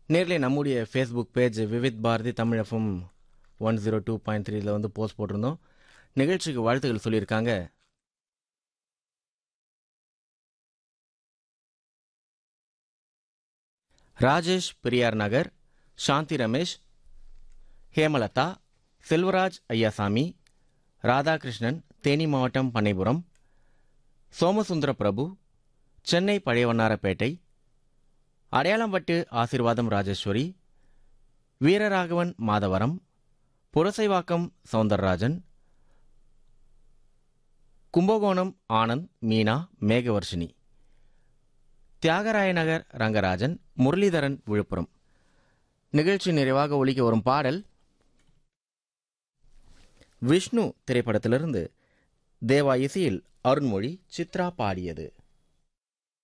நேர்ல நம்முடைய Facebook page Vividh Bharati Tamil FM one zero two point த்ரீல வந்து போஸ்ட் போட்டிருந்தோம் நிகழ்ச்சிக்கு வாழ்த்துக்கள் சொல்லியிருக்காங்க ராஜேஷ் பெரியார் நகர் சாந்தி ரமேஷ் ஹேமலதா செல்வராஜ் ஐயாசாமி ராதாகிருஷ்ணன் தேனி மாவட்டம் பண்ணைபுரம் சோமசுந்தர பிரபு சென்னை பழையவண்ணாரப்பேட்டை அடையாளம்பட்டு ஆசிர்வாதம் ராஜேஸ்வரி வீரராகவன் மாதவரம் புரசைவாக்கம் சவுந்தரராஜன் கும்பகோணம் ஆனந்த் மீனா மேகவர்ஷினி தியாகராய நகர் ரங்கராஜன் முரளிதரன் விழுப்புரம் நிகழ்ச்சி நிறைவாக ஒலிக்க வரும் பாடல் விஷ்ணு திரைப்படத்திலிருந்து தேவா இசையில் அருண்மொழி சித்ரா பாடியது